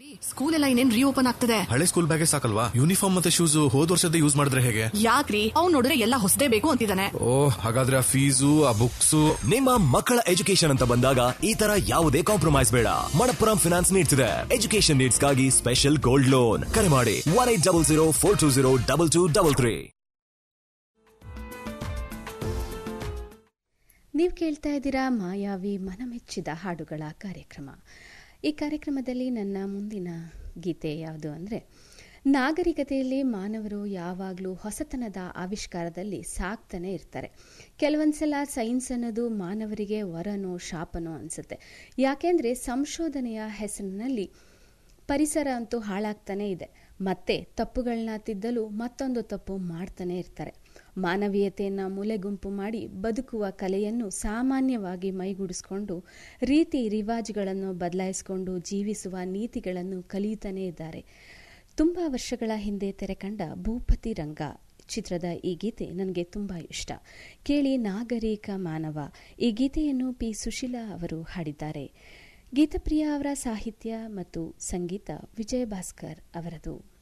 school ಎಲ್ಲ ಇನ್ನೇನ್ reopen ಆಗ್ತದೆ ಹಳೆ ಸ್ಕೂಲ್ ಬ್ಯಾಗೆ ಸಾಕಲ್ವಾ ಯೂನಿಫಾರ್ಮ್ ಮತ್ತೆ ಶೂಸ್ ಹೋದ್ ವರ್ಷದ ಯೂಸ್ ಮಾಡಿದ್ರೆ ಹೇಗೆ ಯಾಕ್ರಿ ಅವ್ನ್ ನೋಡಿದ್ರೆ ಎಲ್ಲ ಹೊಸದೇ ಬೇಕು ಅಂತಿದ್ದಾನೆ ಓ ಹಾಗಾದ್ರೆ ಆ ಫೀಸು ಆ ಬುಕ್ಸು ನಿಮ್ಮ ಮಕ್ಕಳ ಎಜುಕೇಶನ್ ಅಂತ ಬಂದಾಗ ಈ ತರ ಯಾವುದೇ ಕಾಂಪ್ರಮೈಸ್ ಬೇಡ ಮಣಪ್ಪುರಂ ಫಿನಾನ್ಸ್ ನೀಡ್ತಿದೆ ಎಜುಕೇಶನ್ ನೀಡ್ಸ್ಗಾಗಿ ಸ್ಪೆಷಲ್ ಗೋಲ್ಡ್ ಲೋನ್ ಕರೆ ಮಾಡಿ one eight double zero four two zero double two double three ನೀವು ಕೇಳ್ತಾ ಇದ್ದೀರಾ ಮಾಯಾವಿ ಮನಮೆಚ್ಚಿದ ಹಾಡುಗಳ ಕಾರ್ಯಕ್ರಮ ಈ ಕಾರ್ಯಕ್ರಮದಲ್ಲಿ ನನ್ನ ಮುಂದಿನ ಗೀತೆ ಯಾವುದು ಅಂದರೆ ನಾಗರಿಕತೆಯಲ್ಲಿ ಮಾನವರು ಯಾವಾಗಲೂ ಹೊಸತನದ ಆವಿಷ್ಕಾರದಲ್ಲಿ ಸಾಕ್ತಾನೆ ಇರ್ತಾರೆ ಕೆಲವೊಂದ್ಸಲ ಸೈನ್ಸ್ ಅನ್ನೋದು ಮಾನವರಿಗೆ ವರನೋ ಶಾಪನೋ ಅನಿಸುತ್ತೆ ಯಾಕೆಂದರೆ ಸಂಶೋಧನೆಯ ಹೆಸರಿನಲ್ಲಿ ಪರಿಸರ ಅಂತೂ ಹಾಳಾಗ್ತಾನೇ ಇದೆ ಮತ್ತೆ ತಪ್ಪುಗಳನ್ನ ತಿದ್ದಲು ಮತ್ತೊಂದು ತಪ್ಪು ಮಾಡ್ತಾನೆ ಇರ್ತಾರೆ ಮಾನವೀಯತೆಯನ್ನು ಮೂಲೆಗುಂಪು ಮಾಡಿ ಬದುಕುವ ಕಲೆಯನ್ನು ಸಾಮಾನ್ಯವಾಗಿ ಮೈಗೂಡಿಸ್ಕೊಂಡು ರೀತಿ ರಿವಾಜುಗಳನ್ನು ಬದಲಾಯಿಸಿಕೊಂಡು ಜೀವಿಸುವ ನೀತಿಗಳನ್ನು ಕಲಿಯುತ್ತಾನೇ ಇದ್ದಾರೆ ತುಂಬ ವರ್ಷಗಳ ಹಿಂದೆ ತೆರೆಕಂಡ ಭೂಪತಿ ರಂಗ ಚಿತ್ರದ ಈ ಗೀತೆ ನನಗೆ ತುಂಬ ಇಷ್ಟ ಕೇಳಿ ನಾಗರಿಕ ಮಾನವ ಈ ಗೀತೆಯನ್ನು ಪಿ ಸುಶೀಲಾ ಅವರು ಹಾಡಿದ್ದಾರೆ ಗೀತಪ್ರಿಯ ಅವರ ಸಾಹಿತ್ಯ ಮತ್ತು ಸಂಗೀತ ವಿಜಯ ಭಾಸ್ಕರ್ ಅವರದು